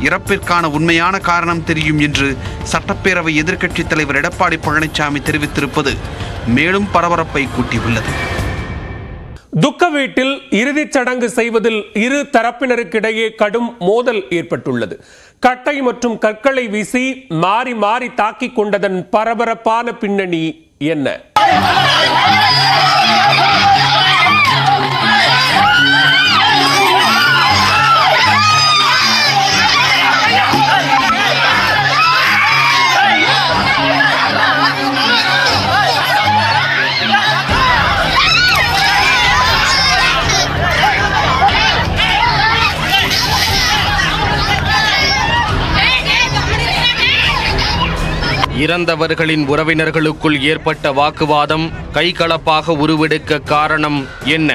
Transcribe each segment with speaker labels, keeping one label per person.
Speaker 1: இறப்பிற்கான உண்மையான காரணம் தெரியும் என்று சட்டப்பேரவை எதிர்க்கட்சித் தலைவர் எடப்பாடி பழனிசாமி தெரிவித்திருப்பது மேலும் பரபரப்பை கூட்டியுள்ளது
Speaker 2: துக்க வீட்டில் இறுதிச் சடங்கு செய்வதில் இரு தரப்பினருக்கிடையே கடும் மோதல் ஏற்பட்டுள்ளது கட்டை மற்றும் கற்களை வீசி மாறி மாறி தாக்கிக் கொண்டதன் பரபரப்பான பின்னணி என்ன
Speaker 3: இறந்தவர்களின் உறவினர்களுக்குள் ஏற்பட்ட வாக்குவாதம் கைகலப்பாக உருவெடுக்க காரணம் என்ன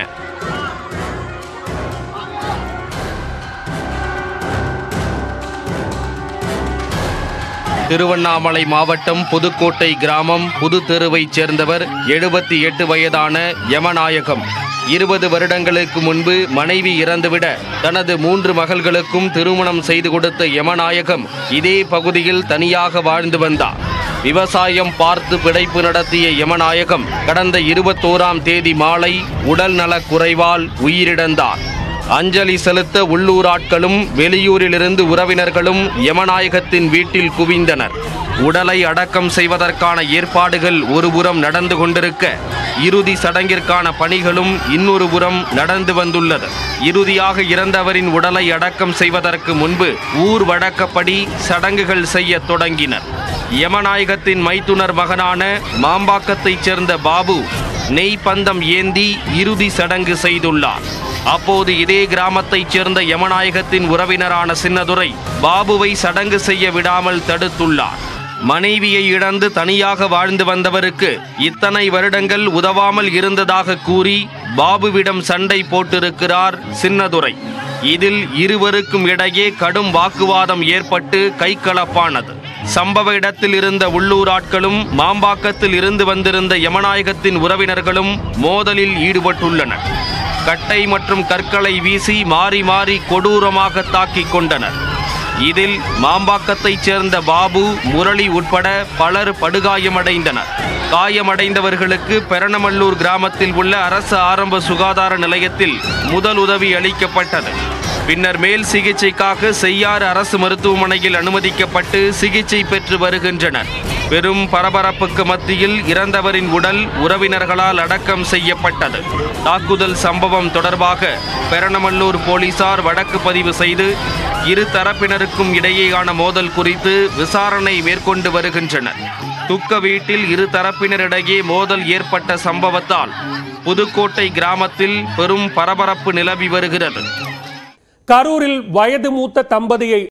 Speaker 3: திருவண்ணாமலை மாவட்டம் புதுக்கோட்டை கிராமம் புது தெருவைச் சேர்ந்தவர் எழுபத்தி எட்டு வயதான யமநாயகம் இருபது வருடங்களுக்கு முன்பு மனைவி இறந்துவிட தனது மூன்று மகள்களுக்கும் திருமணம் செய்து கொடுத்த யமநாயகம் இதே பகுதியில் தனியாக வாழ்ந்து வந்தார் விவசாயம் பார்த்து பிழைப்பு நடத்திய யமநாயகம் கடந்த இருபத்தோராம் தேதி மாலை உடல் நலக் குறைவால் உயிரிழந்தார் அஞ்சலி செலுத்த உள்ளூர் ஆட்களும் வெளியூரிலிருந்து உறவினர்களும் யமநாயகத்தின் வீட்டில் குவிந்தனர் உடலை அடக்கம் செய்வதற்கான ஏற்பாடுகள் ஒருபுறம் நடந்து கொண்டிருக்க இறுதி சடங்கிற்கான பணிகளும் இன்னொரு புறம் நடந்து வந்துள்ளது இறுதியாக இறந்தவரின் உடலை அடக்கம் செய்வதற்கு முன்பு ஊர் வழக்கப்படி சடங்குகள் செய்ய தொடங்கினர் யமநாயகத்தின் மைத்துனர் மகனான மாம்பாக்கத்தைச் சேர்ந்த பாபு நெய் பந்தம் ஏந்தி இறுதி சடங்கு செய்துள்ளார் அப்போது இதே கிராமத்தைச் சேர்ந்த யமநாயகத்தின் உறவினரான சின்னதுரை பாபுவை சடங்கு செய்ய விடாமல் தடுத்துள்ளார் மனைவியை இழந்து தனியாக வாழ்ந்து வந்தவருக்கு இத்தனை வருடங்கள் உதவாமல் இருந்ததாக கூறி பாபுவிடம் சண்டை போட்டிருக்கிறார் சின்னதுரை இதில் இருவருக்கும் இடையே கடும் வாக்குவாதம் ஏற்பட்டு கைகலப்பானது சம்பவ இடத்தில் இருந்த உள்ளூர் ஆட்களும் மாம்பாக்கத்தில் இருந்து வந்திருந்த யமநாயகத்தின் உறவினர்களும் மோதலில் ஈடுபட்டுள்ளனர் கட்டை மற்றும் கற்களை வீசி மாறி மாறி கொடூரமாக தாக்கிக் கொண்டனர் இதில் மாம்பாக்கத்தைச் சேர்ந்த பாபு முரளி உட்பட பலர் படுகாயமடைந்தனர் காயமடைந்தவர்களுக்கு பெரணமல்லூர் கிராமத்தில் உள்ள அரசு ஆரம்ப சுகாதார நிலையத்தில் முதல் உதவி அளிக்கப்பட்டது பின்னர் மேல் சிகிச்சைக்காக செய்யாறு அரசு மருத்துவமனையில் அனுமதிக்கப்பட்டு சிகிச்சை பெற்று வருகின்றனர் பெரும் பரபரப்புக்கு மத்தியில் இறந்தவரின் உடல் உறவினர்களால் அடக்கம் செய்யப்பட்டது தாக்குதல் சம்பவம் தொடர்பாக பெரணமல்லூர் போலீசார் வழக்கு பதிவு செய்து இரு தரப்பினருக்கும் இடையேயான மோதல் குறித்து விசாரணை மேற்கொண்டு வருகின்றனர் துக்க வீட்டில் இரு தரப்பினரிடையே மோதல் ஏற்பட்ட சம்பவத்தால் புதுக்கோட்டை கிராமத்தில் பெரும் பரபரப்பு நிலவி வருகிறது
Speaker 2: கரூரில் வயது மூத்த தம்பதியை